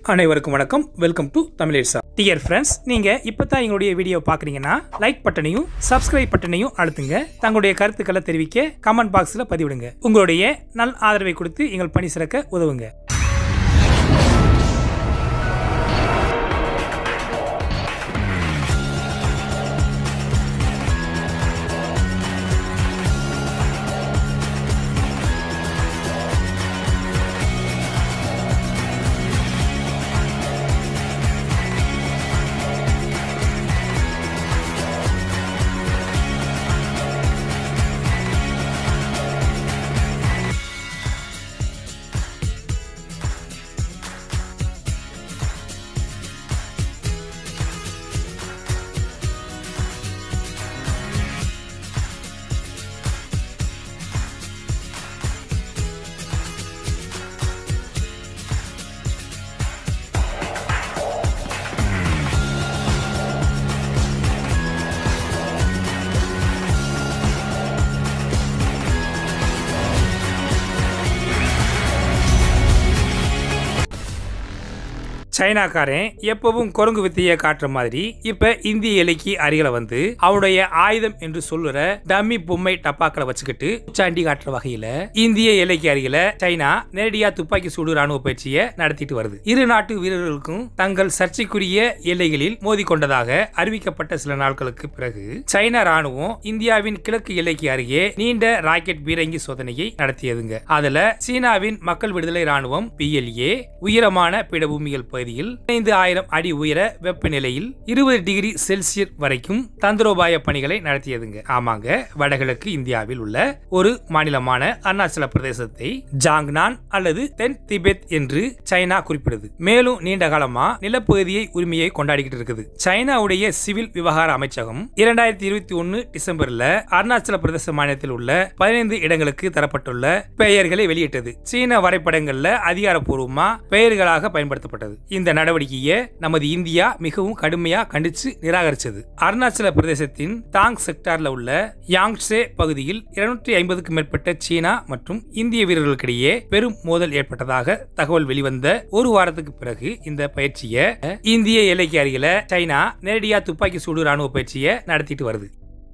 அனைவருக்கும் வணக்கம் welcome to தமிழேசா டியர் ஃப்ரெண்ட்ஸ் நீங்க இப்பதான் எங்களுடைய வீடியோ பாக்குறீங்கன்னா லைக் பட்டனையும் சப்ஸ்கிரைப் பட்டனையும் அழுத்துங்க தங்களுடைய கருத்துக்களை தெரிவிக்க கமெண்ட் பாக்ஸ்ல பதிவிடுங்க உங்களுடைய நல் ஆதரவை கொடுத்து எங்கள் பணி சிறக்க உதவுங்க சைனாக்காரன் எப்பவும் குரங்கு வித்தையை காட்டுற மாதிரி இப்ப இந்திய எல்லைக்கு அருகில வந்து அவனுடைய ஆயுதம் என்று சொல்லுற டம்மி பொம்மை டப்பாக்களை வச்சுக்கிட்டு சாண்டி காட்டுற வகையில இந்திய எல்லைக்கு அருகில சைனா நேரடியா துப்பாக்கி சூடு ராணுவ பயிற்சியை நடத்திட்டு வருது இரு நாட்டு வீரர்களுக்கும் தங்கள் சர்ச்சைக்குரிய எல்லைகளில் மோதிக்கொண்டதாக அறிவிக்கப்பட்ட சில நாட்களுக்கு பிறகு சைனா ராணுவம் இந்தியாவின் கிழக்கு எல்லைக்கு அருகே நீண்ட ராக்கெட் பீரங்கி சோதனையை நடத்தியதுங்க அதுல சீனாவின் மக்கள் விடுதலை ராணுவம் பிஎல்ஏ உயரமான பீடபூமிகள் பகுதியில் ஐந்து ஆயிரம் அடி உயர வெப்பநிலையில் இருபது டிகிரி செல்சியஸ் வரைக்கும் தந்திரோபாய பணிகளை நடத்தியதுங்க ஆமாங்க வடகிழக்கு இந்தியாவில் உள்ள ஒரு மாநிலமான அருணாச்சல பிரதேசத்தை ஜாங்னான் அல்லது தென் திபெத் என்று சைனா குறிப்பிடுது மேலும் நீண்ட காலமா நிலப்பகுதியை உரிமையை கொண்டாடிக்கிட்டு இருக்குது சைனாவுடைய சிவில் விவகார அமைச்சகம் இரண்டாயிரத்தி இருபத்தி ஒன்னு டிசம்பர்ல அருணாச்சல பிரதேச மாநிலத்தில் உள்ள பதினைந்து இடங்களுக்கு தரப்பட்டுள்ள பெயர்களை வெளியிட்டது சீன வரைபடங்கள்ல அதிகாரப்பூர்வமா பெயர்களாக பயன்படுத்தப்பட்டது இந்த நடவடிக்கையை நமது இந்தியா மிகவும் கடுமையா கண்டிச்சு நிராகரிச்சது அருணாச்சல பிரதேசத்தின் தாங் செக்டார்ல உள்ள யாங்சே பகுதியில் இருநூற்றி ஐம்பதுக்கும் மேற்பட்ட சீனா மற்றும் இந்திய வீரர்களுக்கிடையே பெரும் மோதல் ஏற்பட்டதாக தகவல் வெளிவந்த ஒரு வாரத்துக்கு பிறகு இந்த பயிற்சியை இந்திய எல்லைக்கு அருகில சைனா நேரடியா துப்பாக்கி சூடு ராணுவ பயிற்சியை நடத்திட்டு வருது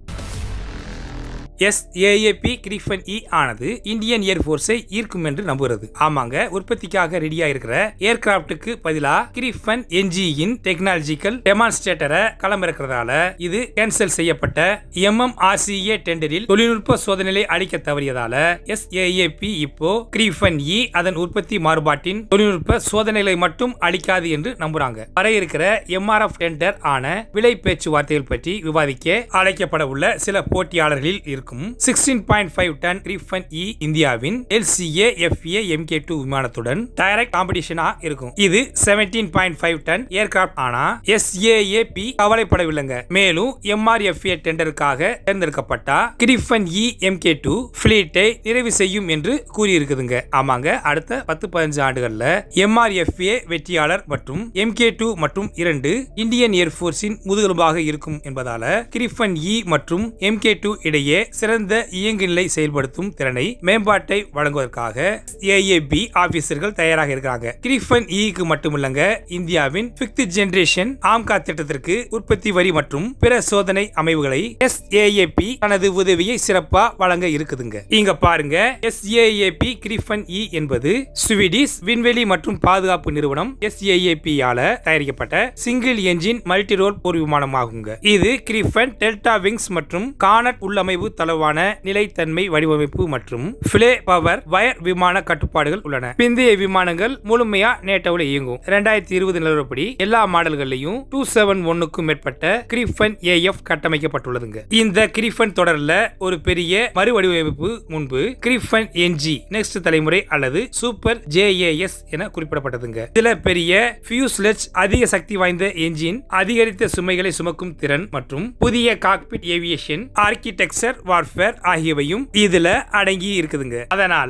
எஸ்ஏஏபி கிரிஃபன் இ ஆனது இந்தியன் ஏர்போர்ஸை ஈர்க்கும் என்று நம்புகிறது ஆமாங்க உற்பத்திக்காக ரெடியா இருக்கிற ஏர்கிராப்டுக்கு பதிலா கிரிஃபன் என்ஜியின் டெக்னாலஜிக்கல் டெமான்ஸ்ட்ரேட்டரை களமிறக்கிறதால இது கேன்சல் செய்யப்பட்ட எம்எம்ஆர்சிஏ டெண்டரில் தொழில்நுட்ப சோதனையை அளிக்க தவறியதால எஸ்ஏஏபி இப்போ கிரிஃபன் இ அதன் உற்பத்தி மாறுபாட்டின் தொழில்நுட்ப சோதனைகளை மட்டும் அளிக்காது என்று நம்புறாங்க வர இருக்கிற எம்ஆர்எஃப் டெண்டர் ஆன விலை பேச்சுவார்த்தைகள் பற்றி விவாதிக்க அழைக்கப்பட உள்ள சில போட்டியாளர்களில் இருக்கும் இருக்கும் sixteen point five ton Gripen E இந்தியாவின் எல்சிஏ எஃப்ஏ எம்கே டூ விமானத்துடன் டைரக்ட் காம்படிஷனா இருக்கும் இது seventeen point five ton aircraft ஆனா எஸ்ஏஏபி கவலைப்படவில்லைங்க மேலும் எம்ஆர்எஃப்ஏ டெண்டருக்காக தேர்ந்தெடுக்கப்பட்டா கிரிஃபன் இ எம்கே டூ பிளீட்டை நிறைவு செய்யும் என்று கூறியிருக்குதுங்க ஆமாங்க அடுத்த பத்து பதினஞ்சு ஆண்டுகள்ல எம்ஆர்எஃப்ஏ வெற்றியாளர் மற்றும் எம்கே டூ மற்றும் இரண்டு இந்தியன் ஏர்போர்ஸின் முதுகெலும்பாக இருக்கும் என்பதால கிரிஃபன் இ மற்றும் எம்கே டூ இடையே சிறந்த இயங்குநிலை செயல்படுத்தும் திறனை மேம்பாட்டை வழங்குவதற்காக ஏஏபி ஆபீசர்கள் தயாராக இருக்காங்க கிரிஃபன் இக்கு மட்டுமில்லங்க இந்தியாவின் பிப்த் ஜெனரேஷன் ஆம்கா திட்டத்திற்கு உற்பத்தி வரி மற்றும் பிற சோதனை அமைவுகளை எஸ்ஏஏபி தனது உதவியை சிறப்பா வழங்க இருக்குதுங்க இங்க பாருங்க எஸ்ஏஏபி கிரிஃபன் இ என்பது ஸ்வீடிஷ் விண்வெளி மற்றும் பாதுகாப்பு நிறுவனம் எஸ்ஏஏபி ஆல தயாரிக்கப்பட்ட சிங்கிள் என்ஜின் மல்டி ரோல் போர் விமானமாகுங்க இது கிரிஃபன் டெல்டா விங்ஸ் மற்றும் கானட் உள்ளமைவு தளவான நிலைத்தன்மை வடிவமைப்பு மற்றும் பிளே பவர் வயர் விமான கட்டுப்பாடுகள் உள்ளன பிந்தைய விமானங்கள் முழுமையா நேட்டோவில் இயங்கும் இரண்டாயிரத்தி இருபது நிலவரப்படி எல்லா மாடல்களையும் டூ செவன் ஒன்னுக்கும் மேற்பட்ட கிரிஃபன் ஏஎஃப் கட்டமைக்கப்பட்டுள்ளதுங்க இந்த கிரிஃபன் தொடர்ல ஒரு பெரிய மறுவடிவமைப்பு முன்பு கிரிஃபன் என்ஜி நெக்ஸ்ட் தலைமுறை அல்லது சூப்பர் ஜேஏஎஸ் என குறிப்பிடப்பட்டதுங்க இதுல பெரிய ஃபியூஸ்லெஜ் அதிக சக்தி வாய்ந்த என்ஜின் அதிகரித்த சுமைகளை சுமக்கும் திறன் மற்றும் புதிய காக்பிட் ஏவியேஷன் ஆர்கிடெக்சர் வார்ஃபேர் ஆகியவையும் இதுல அடங்கி இருக்குதுங்க அதனால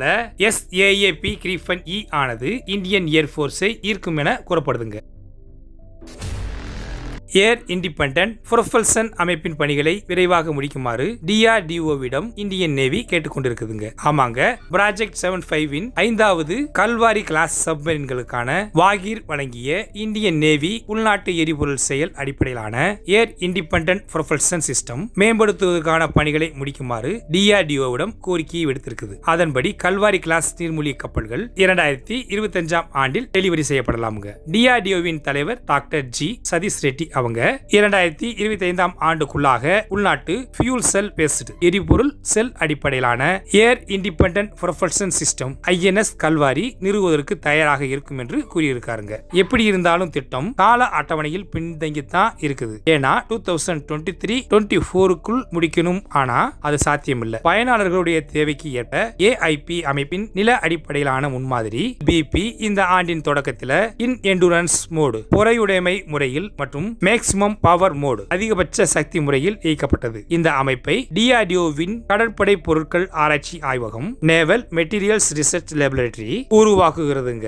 எஸ்ஏஏபி கிரிஃபன் இ ஆனது இந்தியன் ஏர்போர்ஸை ஈர்க்கும் என கூறப்படுதுங்க ஏர் இண்டிபெண்டன்ட் ப்ரொபல்சன் அமைப்பின் பணிகளை விரைவாக முடிக்குமாறு டிஆர்டிஓவிடம் இந்தியன் நேவி கேட்டுக்கொண்டிருக்குதுங்க ஆமாங்க ப்ராஜெக்ட் செவன் ஃபைவின் ஐந்தாவது கல்வாரி கிளாஸ் சப்மரீன்களுக்கான வாகிர் வழங்கிய இந்தியன் நேவி உள்நாட்டு எரிபொருள் செயல் அடிப்படையிலான ஏர் இண்டிபெண்டன்ட் ப்ரொபல்சன் சிஸ்டம் மேம்படுத்துவதற்கான பணிகளை முடிக்குமாறு டிஆர்டிஓவிடம் கோரிக்கையை விடுத்திருக்குது அதன்படி கல்வாரி கிளாஸ் நீர்மூழ்கி கப்பல்கள் இரண்டாயிரத்தி இருபத்தஞ்சாம் ஆண்டில் டெலிவரி செய்யப்படலாமுங்க டிஆர்டிஓவின் தலைவர் டாக்டர் ஜி சதீஷ் ரெட்டி அவங்க இரண்டாயிரத்தி இருபத்தி ஐந்தாம் ஆண்டுக்குள்ளாக உள்நாட்டு ஃபியூல் செல் பேஸ்டு எரிபொருள் செல் அடிப்படையிலான air independent propulsion system INS Kalvari நிறுவுவதற்கு தயாராக இருக்கும் என்று கூறியிருக்காருங்க எப்படி இருந்தாலும் திட்டம் கால அட்டவணையில் பின்தங்கித்தான் இருக்குது ஏன்னா two thousand twenty three twenty ஃபோருக்குள் முடிக்கணும் ஆனா அது சாத்தியமில்லை பயனாளர்களுடைய தேவைக்கு ஏற்ப ஏஐபி அமைப்பின் நில அடிப்படையிலான முன்மாதிரி பிபி இந்த ஆண்டின் தொடக்கத்தில் இன் எண்டுரன்ஸ் மோடு பொறையுடைமை முறையில் மற்றும் மேக்சிமம் பவர் மோடு அதிகபட்ச சக்தி முறையில் இயக்கப்பட்டது இந்த அமைப்பை டிஆர்டிஓவின் கடற்படை பொருட்கள் ஆராய்ச்சி ஆய்வகம் நேவல் மெட்டீரியல்ஸ் ரிசர்ச் லேபரேட்டரி உருவாக்குகிறதுங்க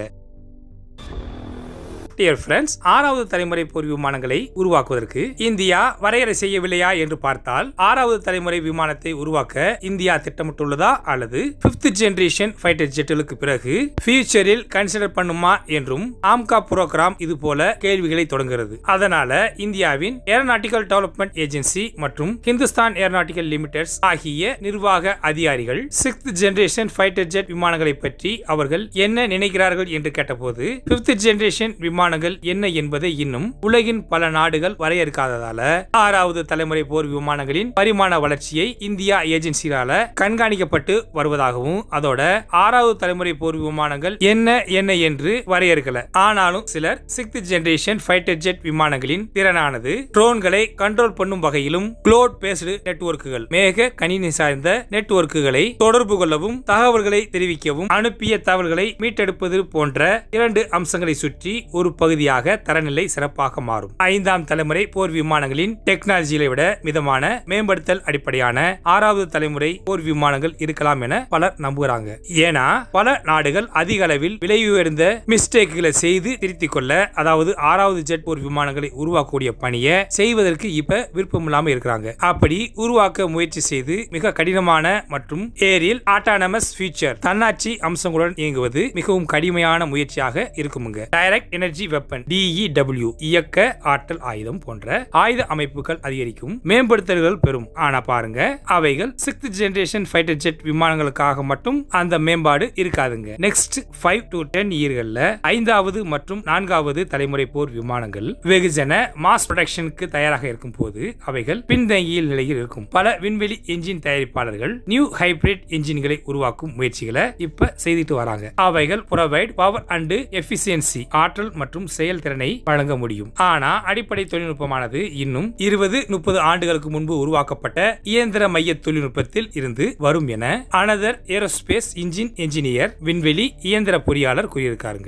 டியர் ஃப்ரெண்ட்ஸ் ஆறாவது தலைமுறை போர் விமானங்களை உருவாக்குவதற்கு இந்தியா வரையறை செய்யவில்லையா என்று பார்த்தால் ஆறாவது தலைமுறை விமானத்தை உருவாக்க இந்தியா திட்டமிட்டுள்ளதா அல்லது பிப்த் ஜெனரேஷன் ஃபைட்டர் ஜெட்டுகளுக்கு பிறகு ஃபியூச்சரில் கன்சிடர் பண்ணுமா என்றும் ஆம்கா புரோகிராம் இது போல கேள்விகளை தொடங்குகிறது அதனால இந்தியாவின் ஏரோநாட்டிக்கல் டெவலப்மெண்ட் ஏஜென்சி மற்றும் ஹிந்துஸ்தான் ஏரோநாட்டிக்கல் லிமிடெட்ஸ் ஆகிய நிர்வாக அதிகாரிகள் சிக்ஸ்த் ஜெனரேஷன் ஃபைட்டர் ஜெட் விமானங்களை பற்றி அவர்கள் என்ன நினைக்கிறார்கள் என்று கேட்டபோது பிப்த் ஜெனரேஷன் விமான விமானங்கள் என்ன என்பதை இன்னும் உலகின் பல நாடுகள் வரையறுக்காததால ஆறாவது தலைமுறை போர் விமானங்களின் பரிமாண வளர்ச்சியை இந்தியா ஏஜென்சியால கண்காணிக்கப்பட்டு வருவதாகவும் அதோட ஆறாவது தலைமுறை போர் விமானங்கள் என்ன என்ன என்று வரையறுக்கல ஆனாலும் சிலர் சிக்ஸ்த் ஜெனரேஷன் ஃபைட்டர் ஜெட் விமானங்களின் திறனானது ட்ரோன்களை கண்ட்ரோல் பண்ணும் வகையிலும் குளோட் பேஸ்டு நெட்வொர்க்குகள் மேக கணினி சார்ந்த நெட்வொர்க்குகளை தொடர்பு கொள்ளவும் தகவல்களை தெரிவிக்கவும் அனுப்பிய தகவல்களை மீட்டெடுப்பது போன்ற இரண்டு அம்சங்களை சுற்றி ஒரு பகுதியாக தரநிலை சிறப்பாக மாறும் ஐந்தாம் தலைமுறை போர் விமானங்களின் டெக்னாலஜியை விட மிதமான மேம்படுத்தல் அடிப்படையான ஆறாவது தலைமுறை போர் விமானங்கள் இருக்கலாம் என பலர் நம்புகிறாங்க ஏன்னா பல நாடுகள் அதிக அளவில் விலை உயர்ந்த மிஸ்டேக்குகளை செய்து திருத்திக் கொள்ள அதாவது ஆறாவது ஜெட் போர் விமானங்களை உருவாக்கக்கூடிய பணியை செய்வதற்கு இப்ப விருப்பம் இல்லாம இருக்கிறாங்க அப்படி உருவாக்க முயற்சி செய்து மிக கடினமான மற்றும் ஏரியில் ஆட்டானமஸ் ஃபியூச்சர் தன்னாட்சி அம்சங்களுடன் இயங்குவது மிகவும் கடுமையான முயற்சியாக இருக்குமுங்க டைரக்ட் எனர்ஜி வெப்பன் டிஇடபிள்யூ இயக்க ஆற்றல் ஆயுதம் போன்ற ஆயுத அமைப்புகள் அதிகரிக்கும் மேம்படுத்தல்கள் பெறும் ஆனா பாருங்க அவைகள் சிக்ஸ்த் ஜெனரேஷன் ஃபைட்டர் ஜெட் விமானங்களுக்காக மட்டும் அந்த மேம்பாடு இருக்காதுங்க நெக்ஸ்ட் ஃபைவ் டு டென் இயர்கள்ல ஐந்தாவது மற்றும் நான்காவது தலைமுறை போர் விமானங்கள் வெகுஜன மாஸ் ப்ரொடக்ஷனுக்கு தயாராக இருக்கும் போது அவைகள் பின்தங்கிய நிலையில் இருக்கும் பல விண்வெளி என்ஜின் தயாரிப்பாளர்கள் நியூ ஹைபிரிட் என்ஜின்களை உருவாக்கும் முயற்சிகளை இப்ப செய்துட்டு வராங்க அவைகள் ப்ரொவைட் பவர் அண்ட் எஃபிசியன்சி ஆற்றல் மற்றும் செயல்திறனை வழங்க முடியும் ஆனா அடிப்படை தொழில்நுட்பமானது இன்னும் இருபது முப்பது ஆண்டுகளுக்கு முன்பு உருவாக்கப்பட்ட இயந்திர மைய தொழில்நுட்பத்தில் இருந்து வரும் என அனதர் ஏரோஸ்பேஸ் இன்ஜின் என்ஜினியர் விண்வெளி இயந்திர பொறியாளர் கூறியிருக்காருங்க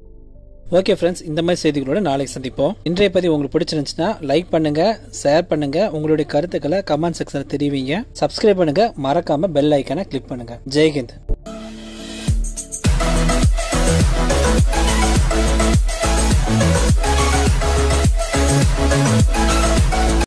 ஓகே ஃப்ரெண்ட்ஸ் இந்த மாதிரி செய்திகளோட நாளைக்கு சந்திப்போம் இன்றைய பதிவு உங்களுக்கு பிடிச்சிருந்துச்சுன்னா லைக் பண்ணுங்க ஷேர் பண்ணுங்க உங்களுடைய கருத்துக்களை கமெண்ட் செக்ஷனில் தெரிவிங்க சப்ஸ்கிரைப் பண்ணுங்க மறக்காம பெல் ஐக்கானை கிளிக் பண்ணுங்க ஜெய்ஹிந்த்